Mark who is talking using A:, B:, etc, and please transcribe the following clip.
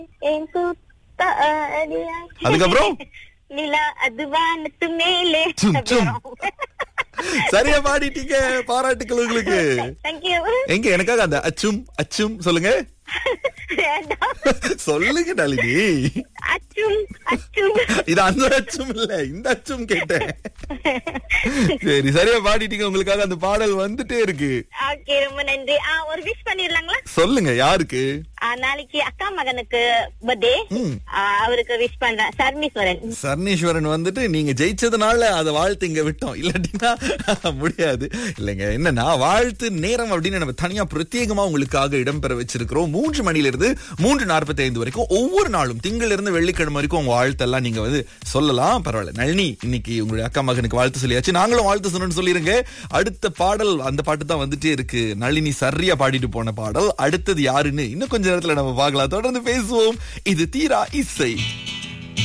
A: என் கூத்த அடியாய்.
B: அதுக்கப்புறம்?
A: நிலா அது வானத்து மேலே
B: சும், சும். சரியா பாடிட்டீங்க பாராட்டுக்கள் உங்களுக்கு
A: தேங்க்யூ
B: எங்க எனக்காக அந்த அச்சும் அச்சும் சொல்லுங்க
A: வேண்டாம்
B: சொல்லுங்க நளினி
A: அச்சும் அச்சும்
B: இது அந்த அச்சும் இல்ல இந்த அச்சும் கேட்டேன் சரி சரியா பாடிட்டீங்க உங்களுக்காக அந்த பாடல் வந்துட்டே இருக்கு
A: ஓகே ரொம்ப நன்றி ஆ ஒரு விஷ் பண்ணிடலாங்களா
B: சொல்லுங்க யாருக்கு
A: ஆ, நாளைக்கு அக்கா மகனுக்கு பர்த்டே
B: ம்.
A: அவருக்கு விஷ் பண்றேன் சர்மீஸ்வரன்
B: சர்ணீஸ்வரன் வந்துட்டு நீங்க ஜெயிச்சதுனால அதை வாழ்த்து இங்க விட்டோம் இல்லாட்டினா முடியாது இல்லைங்க என்னன்னா வாழ்த்து நேரம் அப்படின்னு நம்ம தனியா பிரத்யேகமா உங்களுக்காக இடம்பெற வச்சிருக்கிறோம் மூன்று மணில இருந்து மூன்று நாற்பத்தி ஐந்து வரைக்கும் ஒவ்வொரு நாளும் திங்கள் இருந்து வெள்ளிக்கிழமை வரைக்கும் உங்க வாழ்த்தெல்லாம் நீங்க வந்து சொல்லலாம் பரவாயில்ல நளினி இன்னைக்கு உங்களுடைய அக்கா மகனுக்கு வாழ்த்து சொல்லியாச்சு நாங்களும் வாழ்த்து சொல்லணும்னு சொல்லிருங்க அடுத்த பாடல் அந்த பாட்டு தான் வந்துட்டே இருக்கு நளினி சரியா பாடிட்டு போன பாடல் அடுத்தது யாருன்னு இன்னும் கொஞ்ச நேரத்துல நம்ம பார்க்கலாம் தொடர்ந்து பேசுவோம் இது தீரா இசை